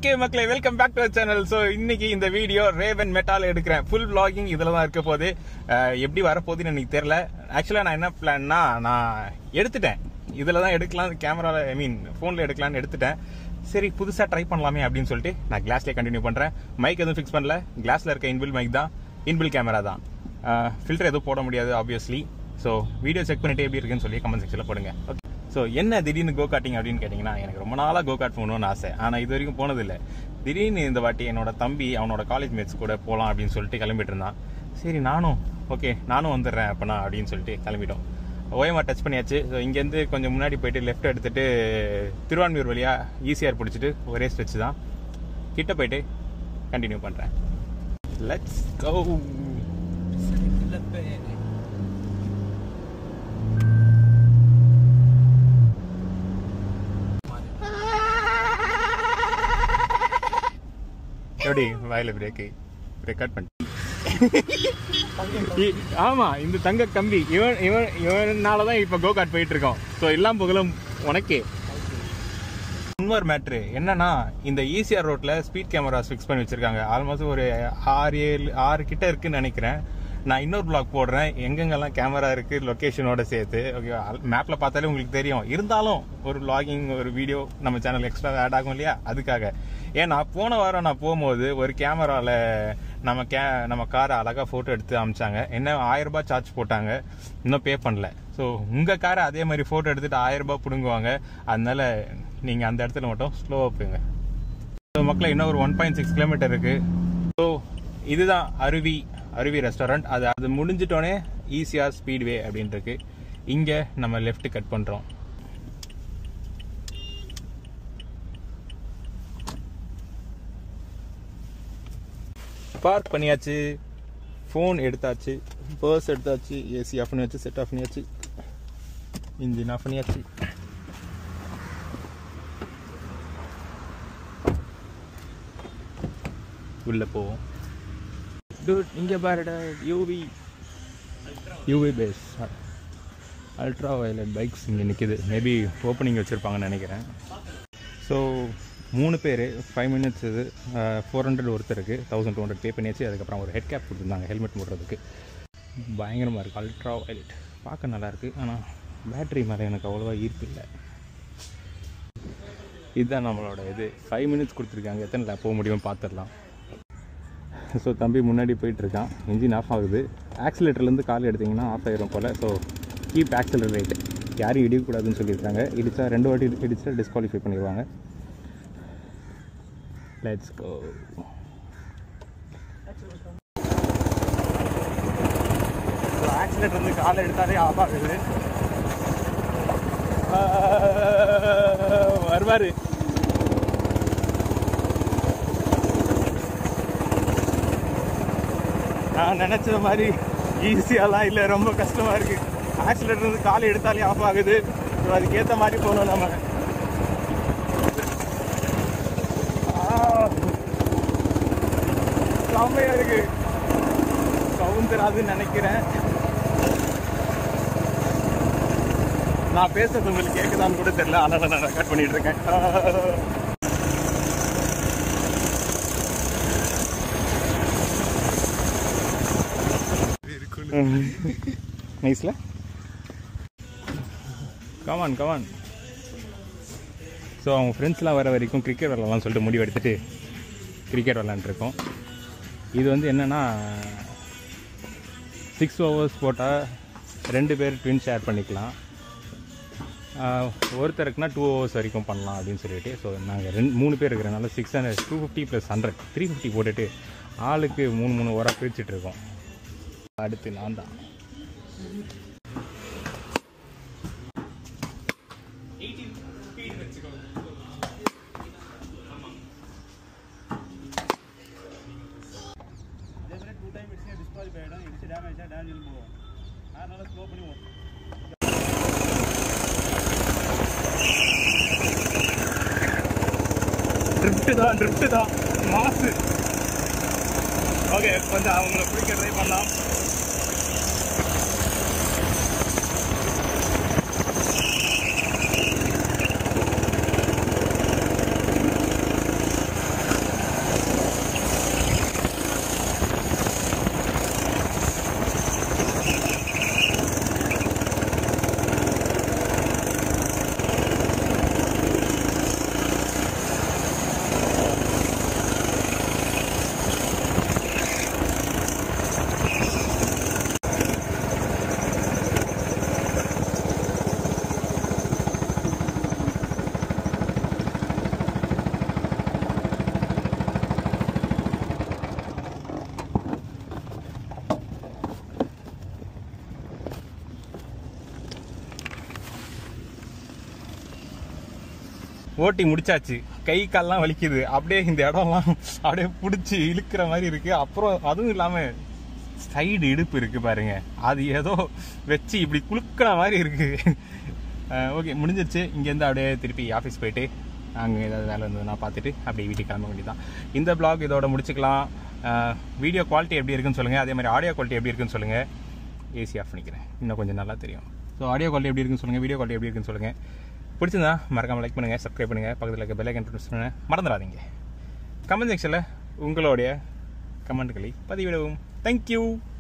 Okay மக்களே welcome back to channel so இன்னைக்கு இந்த வீடியோ ரேவன் மெட்டால் எடுக்கிறேன் ஃபுல் vlogging இதில் தான் இருக்க போகுது அஹ், எப்படி வரப்போகுதுன்னு எனக்கு தெரியல ஆக்சுவலாக நான் என்ன பிளான்னா நான் எடுத்துட்டேன் இதில் தான் எடுக்கலாம் கேமராவில் ஐ மீன் ஃபோனில் எடுக்கலாம்னு எடுத்துட்டேன் சரி புதுசாக ட்ரை பண்ணலாமே அப்படின்னு சொல்லிட்டு நான் கிளாஸ்லேயே கண்டினியூ பண்ணுறேன் மைக் எதுவும் ஃபிக்ஸ் பண்ணல கிளாஸில் இருக்க இன்பில் மைக் தான் இன்பில் கேமரா தான் ஃபில்டர் எதுவும் போட முடியாது ஆப்வியஸ்லி ஸோ வீடியோ செக் பண்ணிட்டு எப்படி இருக்குன்னு சொல்லி கமெண்ட் செக்ஷனில் போடுங்க ஓகே ஸோ என்ன திடீர்னு கோ காட்டிங் அப்படின்னு கேட்டிங்கன்னா எனக்கு ரொம்ப நாளாக கோ காட் போகணும்னு ஆசை ஆனால் இது வரைக்கும் போனதில்லை திடீர்னு இந்த வாட்டி என்னோட தம்பி அவனோட காலேஜ் மேட்ஸ் கூட போகலாம் அப்படின்னு சொல்லிட்டு கிளம்பிட்டு இருந்தான் சரி நானும் ஓகே நானும் வந்துடுறேன் அப்போனா அப்படின்னு சொல்லிட்டு கிளம்பிட்டோம் ஓயமா டச் பண்ணியாச்சு ஸோ இங்கேருந்து கொஞ்சம் முன்னாடி போயிட்டு லெஃப்ட் எடுத்துட்டு திருவான்மியூர் வழியாக ஈஸிஆர் பிடிச்சிட்டு ஒரே ஸ்ட்ரெச் தான் கிட்ட போயிட்டு கண்டினியூ பண்ணுறேன் லெட்ஸ் கோ எப்படி வாயில பிரேக்கு ரெக்கார்ட் பண்ணி இ- ஆமா இந்த தங்க கம்பி இவன் இவன் இவனால தான் இப்ப கோகாட் போயிட்டு இருக்கோம் ஸோ எல்லாம் புகழும் உனக்கே இன்னொரு மேட்ரு என்னன்னா இந்த ஈசிஆர் ரோட்ல ஸ்பீட் கேமராஸ் ஃபிக்ஸ் பண்ணி வச்சிருக்காங்க ஆல்மோஸ்ட் ஒரு ஆறு ஏழு ஆறு கிட்ட இருக்குன்னு நினைக்கிறேன் நான் இன்னொரு பிளாக் போடுறேன் எங்கெங்கெல்லாம் கேமரா இருக்கு லொகேஷனோட சேர்த்து ஓகே மேப்ல பார்த்தாலே உங்களுக்கு தெரியும் இருந்தாலும் ஒரு vlogging ஒரு வீடியோ நம்ம சேனல் எக்ஸ்ட்ரா ஆட் ஆகும் இல்லையா அதுக்காக ஏன்னா போன வாரம் நான் போகும்போது ஒரு கேமரால நம்ம கே நம்ம காரை அழகா போட்டோ எடுத்து அமிச்சாங்க என்ன ஆயிரம் ரூபாய் சார்ஜ் போட்டாங்க இன்னும் பே பண்ணல ஸோ உங்க காரை அதே மாதிரி போட்டோ எடுத்துட்டு ஆயிரம் ரூபாய் பிடுங்குவாங்க அதனால நீங்க அந்த இடத்துல மட்டும் ஸ்லோவா போயுங்க ஸோ மக்களை இன்னும் ஒரு ஒன் பாயிண்ட் சிக்ஸ் கிலோமீட்டர் இருக்கு ஸோ இதுதான் அருவி அருவி ரெஸ்டாரண்ட் அது அது முடிஞ்சிட்டோனே ஈஸியாக ஸ்பீட்வே அப்படின்னு இருக்கு இங்கே நம்ம லெஃப்ட் கட் பண்ணுறோம் பார்க் பண்ணியாச்சு ஃபோன் எடுத்தாச்சு பர்ஸ் எடுத்தாச்சு ஏசி ஆஃப் பண்ணியாச்சு செட் ஆஃப் பண்ணியாச்சு இன்ஜின் ஆஃப் பண்ணியாச்சு உள்ள போவோம் டூட் இங்கே பாருடா UV UV base ultra violet bikes இங்கே நிற்கிது மேபி ஓப்பனிங் வச்சுருப்பாங்கன்னு நினைக்கிறேன் ஸோ மூணு பேர் ஃபைவ் மினிட்ஸ் இது ஃபோர் ஹண்ட்ரட் ஒருத்தருக்கு தௌசண்ட் டூ ஹண்ட்ரட் பே பண்ணியாச்சு அதுக்கப்புறம் ஒரு ஹெட் கேப் கொடுத்துருந்தாங்க ஹெல்மெட் போடுறதுக்கு பயங்கரமாக இருக்குது அல்ட்ரா வயலட் பார்க்க நல்லாயிருக்கு ஆனால் பேட்டரி மேலே எனக்கு அவ்வளோவா ஈர்ப்பு இல்லை இதுதான் நம்மளோட இது ஃபைவ் மினிட்ஸ் கொடுத்துருக்காங்க எத்தனை லேப் போக முடியும்னு பார்த்துடலாம் ஸோ தம்பி முன்னாடி போயிட்டு இருக்கான் இன்ஜின் ஆஃப் ஆகுது ஆக்சிலேட்டர்லேருந்து கால் எடுத்தீங்கன்னா ஆஃப் ஆயிரும் போல் ஸோ கீப் ஆக்சிலர் ரேட் யாரும் இடிக்கக்கூடாதுன்னு சொல்லியிருக்காங்க இடிச்சா ரெண்டு வாட்டி இடிச்சா டிஸ்குவாலிஃபை பண்ணிடுவாங்க லெட்ஸ் கோ ஆக்சிலேட்டர் வந்து கால் எடுத்தாலே ஆஃப் ஆகுது வருவார் நான் நினச்ச மாதிரி ஈஸியாலாம் இல்லை ரொம்ப கஷ்டமாக இருக்குது ஆக்சிலேட்டர் இருந்து காலை எடுத்தாலே ஆஃப் ஆகுது ஸோ அதுக்கேற்ற மாதிரி போகணும் நம்ம ஆ, செம்மையா இருக்கு கவுந்தராதுன்னு நினைக்கிறேன் நான் பேசுறது உங்களுக்கு கேட்குதான்னு கூட தெரியல அதனால நான் ரெக்கார்ட் பண்ணிட்டு இருக்கேன் ஆ. நைஸ்ல கமான் கமான் ஸோ அவங்க ஃப்ரெண்ட்ஸ்லாம் வர வரைக்கும் கிரிக்கெட் விளாட்லாம்னு சொல்லிட்டு முடிவு எடுத்துட்டு கிரிக்கெட் விளாண்டுருக்கோம் இது வந்து என்னென்னா சிக்ஸ் ஓவர்ஸ் போட்டால் ரெண்டு பேர் ட்வின் ஷேர் பண்ணிக்கலாம் ஆஹ், ஒருத்தருக்குனா டூ ஹவர்ஸ் வரைக்கும் பண்ணலாம் அப்படின்னு சொல்லிட்டு ஸோ நாங்கள் ரெண்டு மூணு பேர் இருக்கிறனால six hundred two fifty plus hundred three fifty போட்டுட்டு ஆளுக்கு மூணு மூணு ஓவராக பிரிச்சுட்டு இருக்கோம் அடுத்து நான் தான் அதே மாதிரி டூ டைம் இடிச்சு டிஸ்குவாலிஃபை ஆகிடும் இடிச்சு டேமேஜ் ஆகிடும் டேமேஜ் போகும் அதனால ஸ்லோ பண்ணி ஓட்டும் ட்ரிப்ட்டு தான் ட்ரிப்ட்டு தான் மாசு ஓகே கொஞ்சம் அவங்கள பிடிக்க ட்ரை பண்ணலாம் ஓட்டி முடிச்சாச்சு கை கால்லாம் வலிக்குது அப்படியே இந்த இடம்லாம் அப்படியே பிடிச்சி இழுக்கிற மாதிரி இருக்கு அப்புறம் அதுவும் இல்லாம சைடு இடுப்பு இருக்கு பாருங்க அது ஏதோ வச்சு இப்படி குலுக்கிற மாதிரி இருக்கு ஓகே முடிஞ்சிருச்சு இங்கேருந்து அப்படியே திருப்பி ஆஃபீஸ் போயிட்டு அங்கே ஏதாவது வேலை இருந்ததுன்னா பார்த்துட்டு அப்படியே வீட்டுக்கு கிளம்ப வேண்டியதான் இந்த பிளாக் இதோட முடிச்சுக்கலாம் வீடியோ குவாலிட்டி எப்படி இருக்குன்னு சொல்லுங்கள் அதே மாதிரி ஆடியோ குவாலிட்டி எப்படி இருக்குன்னு சொல்லுங்கள் ஏசி ஆஃப் பண்ணிக்கிறேன் இன்னும் கொஞ்சம் நல்லா தெரியும் ஸோ ஆடியோ குவாலிட்டி எப்படி இருக்குன்னு சொல்லுங்கள் வீடியோ குவாலிட்டி எப்படி இருக்குன்னு சொல்லுங்கள் பிடிச்சிருந்தா மறக்காமல் லைக் பண்ணுங்கள் சப்ஸ்கிரைப் பண்ணுங்கள் பக்கத்தில் இருக்க பெல் ஐக்கன் ப்ரெஸ் பண்ணுங்க மறந்துடாதீங்க கமெண்ட் செக்ஷனில் உங்களுடைய கமெண்ட்களை பதிவிடவும் தேங்க்யூ